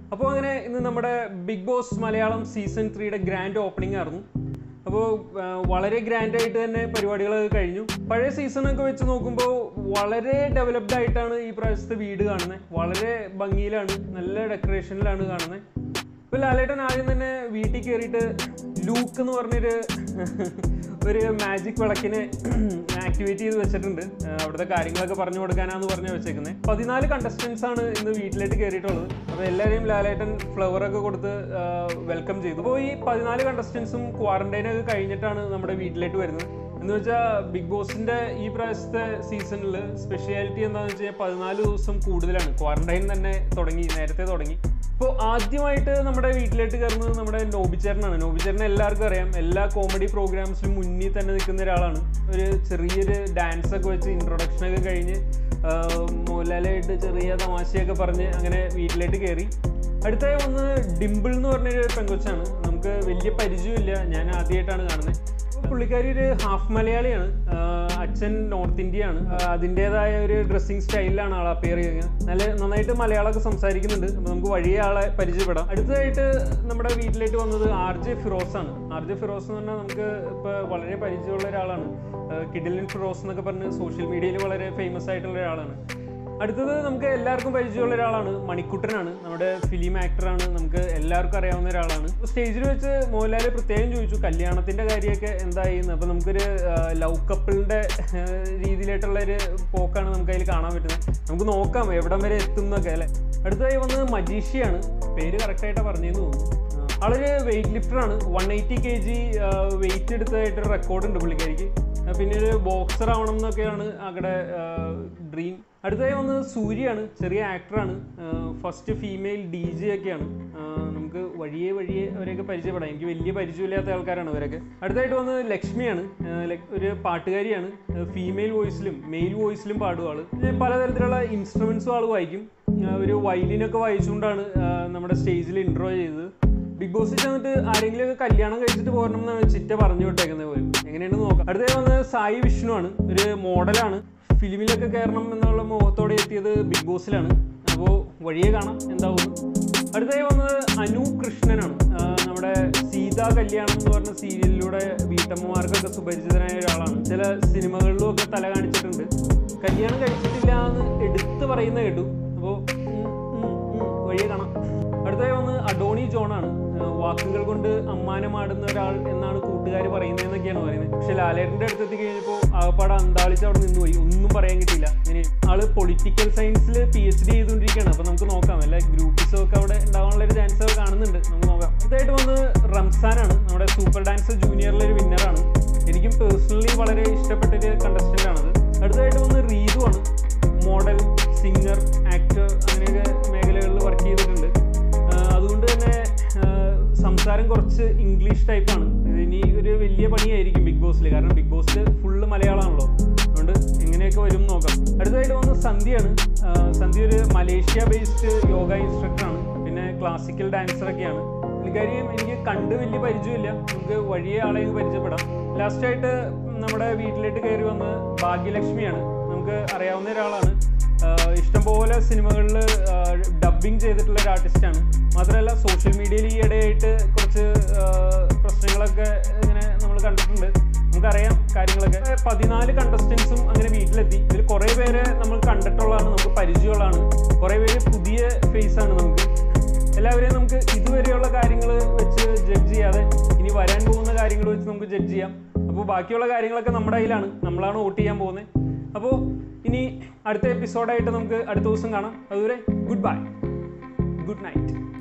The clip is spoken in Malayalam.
അപ്പോൾ അങ്ങനെ ഇന്ന് നമ്മുടെ ബിഗ് ബോസ് മലയാളം സീസൺ ത്രീയുടെ ഗ്രാൻഡ് ഓപ്പണിംഗ് ആയിരുന്നു അപ്പോൾ വളരെ ഗ്രാൻഡ് ആയിട്ട് തന്നെ പരിപാടികളൊക്കെ കഴിഞ്ഞു പഴയ സീസണൊക്കെ വെച്ച് നോക്കുമ്പോൾ വളരെ ഡെവലപ്ഡ് ആയിട്ടാണ് ഈ പ്രാവശ്യത്തെ വീട് കാണുന്നത് വളരെ ഭംഗിയിലാണ് നല്ല ഡെക്കറേഷനിലാണ് കാണുന്നത് ഇപ്പോൾ ലാലേട്ടൻ ആദ്യം തന്നെ വീട്ടിൽ കയറിയിട്ട് ലൂക്ക് എന്ന് പറഞ്ഞൊരു ഒരു മാജിക് വിളക്കിനെ ആക്ടിവേറ്റ് ചെയ്ത് വെച്ചിട്ടുണ്ട് ആ, അവിടുത്തെ കാര്യങ്ങളൊക്കെ പറഞ്ഞു കൊടുക്കാനാന്ന് പറഞ്ഞ് വെച്ചേക്കുന്നത് പതിനാല് കണ്ടസ്റ്റൻസ് ആണ് ഇന്ന് വീട്ടിലേക്ക് കയറിയിട്ടുള്ളത് അപ്പോൾ എല്ലാവരെയും ലാലേട്ടൻ ഫ്ലവർ ഒക്കെ കൊടുത്ത് വെൽക്കം ചെയ്തു അപ്പോൾ ഈ പതിനാല് കണ്ടസ്റ്റൻസും ക്വാറന്റൈൻ ഒക്കെ കഴിഞ്ഞിട്ടാണ് നമ്മുടെ വീട്ടിലേക്ക് വരുന്നത് എന്ന് വെച്ചാൽ ബിഗ് ബോസിന്റെ ഈ പ്രാവശ്യത്തെ സീസണിൽ സ്പെഷ്യാലിറ്റി എന്താണെന്ന് വെച്ച് കഴിഞ്ഞാൽ പതിനാല് ദിവസം കൂടുതലാണ് ക്വാറന്റൈൻ തന്നെ തുടങ്ങി നേരത്തെ തുടങ്ങി ഇപ്പോൾ ആദ്യമായിട്ട് നമ്മുടെ വീട്ടിലേക്ക് കയറുന്നത് നമ്മുടെ നോബിച്ചേരനാണ് നോബിച്ചേരനെ എല്ലാവർക്കും അറിയാം എല്ലാ കോമഡി പ്രോഗ്രാംസിലും മുന്നിൽ തന്നെ നിൽക്കുന്ന ഒരാളാണ് ഒരു ചെറിയൊരു ഡാൻസ് ഒക്കെ വെച്ച് ഇൻട്രൊഡക്ഷൻ ഒക്കെ കഴിഞ്ഞ് ആഹ് മോഹൻലാലായിട്ട് ചെറിയ തമാശയൊക്കെ പറഞ്ഞ് അങ്ങനെ വീട്ടിലേക്ക് കയറി അടുത്തായി വന്ന് ഡിംപിൾ എന്ന് പറഞ്ഞൊരു പെങ്കൊച്ചാണ് നമുക്ക് വലിയ പരിചയമില്ല ഞാൻ ആദ്യമായിട്ടാണ് കാണുന്നത് പുള്ളിക്കാരി ഒരു ഹാഫ് മലയാളിയാണ് ആഹ് അച്ഛൻ നോർത്ത് ഇന്ത്യയാണ് ആഹ് അതിൻ്റെതായ ഒരു ഡ്രസ്സിങ് സ്റ്റൈലിലാണ് ആൾ അപ്പിയർ ചെയ്യുന്നത് നല്ല നന്നായിട്ട് മലയാളമൊക്കെ സംസാരിക്കുന്നുണ്ട് അപ്പോൾ നമുക്ക് വഴിയെ ആളെ പരിചയപ്പെടാം അടുത്തതായിട്ട് നമ്മുടെ വീട്ടിലേക്ക് വന്നത് ആർ ജെ ഫിറോസ് ആണ് ആർ ജെ ഫിറോസ് എന്ന് പറഞ്ഞാൽ നമുക്ക് ഇപ്പോൾ വളരെ പരിചയമുള്ള ഒരാളാണ് കിഡിലിൻ ഫിറോസ് എന്നൊക്കെ പറഞ്ഞ് സോഷ്യൽ മീഡിയയിൽ വളരെ ഫേമസ് ആയിട്ടുള്ള ഒരാളാണ് അടുത്തത് നമുക്ക് എല്ലാവർക്കും പരിചയമുള്ള ഒരാളാണ് മണിക്കുട്ടനാണ് നമ്മുടെ ഫിലിം ആക്ടറാണ് നമുക്ക് എല്ലാവർക്കും അറിയാവുന്ന ഒരാളാണ് സ്റ്റേജിൽ വെച്ച് മോഹൻലാൽ പ്രത്യേകം ചോദിച്ചു കല്യാണത്തിന്റെ കാര്യമൊക്കെ എന്തായിന്ന് അപ്പൊ നമുക്കൊരു ലവ് കപ്പിളിന്റെ രീതിയിലായിട്ടുള്ള ഒരു പോക്കാണ് നമുക്ക് അതിൽ കാണാൻ പറ്റുന്നത് നമുക്ക് നോക്കാം എവിടം വരെ എത്തും എന്നൊക്കെ അല്ലെ അടുത്തതായി വന്നത് മജീഷിയാണ് പേര് കറക്റ്റായിട്ട് പറഞ്ഞെന്ന് തോന്നുന്നു ആ, ആളൊരു വെയിറ്റ് ലിഫ്റ്ററാണ് one eighty K G weight എടുത്തതായിട്ടൊരു റെക്കോർഡ് ഉണ്ട് പുള്ളിക്കാരിക്ക് ആ, പിന്നെ ഒരു ബോക്സർ ആവണം എന്നൊക്കെയാണ് അവിടെ ഡ്രീം അടുത്തതായി വന്നത് സൂര്യയാണ് ചെറിയ ആക്ടറാണ് ഫസ്റ്റ് ഫീമെയിൽ ഡി ജെ ഒക്കെയാണ് ആ, നമുക്ക് വഴിയെ വഴിയെ അവരെയൊക്കെ പരിചയപ്പെടാം എനിക്ക് വലിയ പരിചയമില്ലാത്ത ആൾക്കാരാണ് അവരൊക്കെ അടുത്തായിട്ട് വന്നത് ലക്ഷ്മിയാണ് ആ, ലക്- ഒരു പാട്ടുകാരിയാണ് ഫീമെയിൽ വോയിസിലും മെയിൽ വോയിസിലും പാടും ആള് പിന്നെ പലതരത്തിലുള്ള ഇൻസ്ട്രുമെന്റ്സും ആൾ വായിക്കും ആ, ഒരു വയലിനൊക്കെ വായിച്ചുകൊണ്ടാണ് ആ, നമ്മുടെ സ്റ്റേജിൽ ഇൻട്രോ ചെയ്തത് ബിഗ് ബോസിൽ ചെന്നിട്ട് ആരെങ്കിലും ഒക്കെ കല്യാണം കഴിച്ചിട്ട് പോരണം എന്നാണ് ചിറ്റ പറഞ്ഞു വിട്ടേക്കുന്നത് പോലും എങ്ങനെയാണെന്ന് നോക്കാം അടുത്തത് വന്നത് സായി വിഷ്ണു ആണ് ഒരു മോഡലാണ് ഫിലിമിലൊക്കെ കയറണം എന്നുള്ള മോഹത്തോടെ എത്തിയത് ബിഗ് ബോസിലാണ് അപ്പോൾ വഴിയെ കാണാം എന്താവും അടുത്തതായി വന്നത് അനു കൃഷ്ണനാണ് ആ, നമ്മുടെ സീതാ കല്യാണം എന്ന് പറഞ്ഞ സീരിയലിലൂടെ വീട്ടമ്മമാർക്കൊക്കെ സുപരിചിതനായ ഒരാളാണ് ചില സിനിമകളിലും ഒക്കെ തല കാണിച്ചിട്ടുണ്ട് കല്യാണം കഴിച്ചിട്ടില്ല എന്ന് എടുത്തു പറയുന്ന കേട്ടു അപ്പോൾ വഴിയെ കാണാം അടുത്തായി വന്ന് അഡോണി ജോണാണ് ഏഹ് വാക്കുകൾ കൊണ്ട് അമ്മാനമാടുന്ന ഒരാൾ എന്നാണ് കൂട്ടുകാർ പറയുന്നതെന്നൊക്കെയാണ് പറയുന്നത് പക്ഷെ ലാലേട്ടൻ്റെ അടുത്ത് എത്തി കഴിഞ്ഞപ്പോൾ ആകപ്പാടെ അന്താളിച്ച് അവിടെ നിന്ന് പോയി ഒന്നും പറയാൻ കിട്ടിയില്ല ഇങ്ങനെ ആള് പൊളിറ്റിക്കൽ സയൻസിൽ പി എച്ച് ഡി ചെയ്തുകൊണ്ടിരിക്കുകയാണ് അപ്പോൾ നമുക്ക് നോക്കാം എല്ലാ ഗ്രൂപ്പിസും ഒക്കെ അവിടെ ഉണ്ടാവാനുള്ള ഒരു ചാൻസ് ഒക്കെ കാണുന്നുണ്ട് നമുക്ക് നോക്കാം അടുത്തായിട്ട് വന്ന് റംസാനാണ് നമ്മുടെ സൂപ്പർ ഡാൻസ് ജൂനിയറിലെ ഒരു വിന്നറാണ് എനിക്കും പേഴ്സണലി വളരെ ഇഷ്ടപ്പെട്ടൊരു കണ്ടസ്റ്റൻ്റ് ആണത് അടുത്തതായിട്ട് വന്ന് റീതു ആണ് മോഡൽ സിംഗർ ആക്ടർ അങ്ങനെയൊക്കെ മേഖലകളിൽ വർക്ക് ചെയ്തിട്ടുണ്ട് ആഹ് അതുകൊണ്ട് തന്നെ ആഹ് സംസാരം കുറച്ച് ഇംഗ്ലീഷ് ടൈപ്പാണ് ഇനി ഒരു വലിയ പണിയായിരിക്കും ബിഗ് ബോസിൽ കാരണം ബിഗ് ബോസിൽ ഫുള്ള് മലയാളമാണല്ലോ അതുകൊണ്ട് എങ്ങനെയൊക്കെ വരും എന്ന് നോക്കാം അടുത്തതായിട്ട് വന്ന് സന്ധ്യയാണ് ആഹ് സന്ധ്യ ഒരു മലേഷ്യ ബേസ്ഡ് യോഗ ഇൻസ്ട്രക്ടറാണ് പിന്നെ ക്ലാസിക്കൽ ഡാൻസറൊക്കെയാണ് പുള്ളിക്കാരിയും എനിക്ക് കണ്ട് വലിയ പരിചയമില്ല നമുക്ക് വഴിയെ ആളെ പരിചയപ്പെടാം ലാസ്റ്റായിട്ട് നമ്മുടെ വീട്ടിലേക്ക് കയറി വന്ന് ഭാഗ്യലക്ഷ്മിയാണ് നമുക്ക് അറിയാവുന്ന ഒരാളാണ് ആഹ് ഇഷ്ടംപോലെ സിനിമകളിൽ ഡബ്ബിങ് ചെയ്തിട്ടുള്ള ഒരു ആർട്ടിസ്റ്റാണ് മാത്രമല്ല സോഷ്യൽ മീഡിയയിൽ ഈ ഇടയായിട്ട് കുറച്ച് ആഹ് പ്രശ്നങ്ങളൊക്കെ ഇങ്ങനെ നമ്മൾ കണ്ടിട്ടുണ്ട് നമുക്കറിയാം കാര്യങ്ങളൊക്കെ ഏഹ് പതിനാല് കണ്ടസ്റ്റൻസും അങ്ങനെ വീട്ടിലെത്തി ഇതിൽ കുറേ പേരെ നമ്മൾ കണ്ടിട്ടുള്ളതാണ് നമുക്ക് പരിചയമുള്ളതാണ് കുറേ പേര് പുതിയ ഫേസ് ആണ് നമുക്ക് എല്ലാവരെയും നമുക്ക് ഇതുവരെയുള്ള കാര്യങ്ങൾ വെച്ച് ജഡ്ജ് ചെയ്യാതെ ഇനി വരാൻ പോകുന്ന കാര്യങ്ങൾ വെച്ച് നമുക്ക് ജഡ്ജ് ചെയ്യാം അപ്പോൾ ബാക്കിയുള്ള കാര്യങ്ങളൊക്കെ നമ്മുടെ കയ്യിലാണ് നമ്മളാണ് വോട്ട് ചെയ്യാൻ പോകുന്നത് അപ്പോൾ ഇനി അടുത്ത എപ്പിസോഡായിട്ട് നമുക്ക് അടുത്ത ദിവസം കാണാം അതുവരെ ഗുഡ് ബൈ ഗുഡ് നൈറ്റ്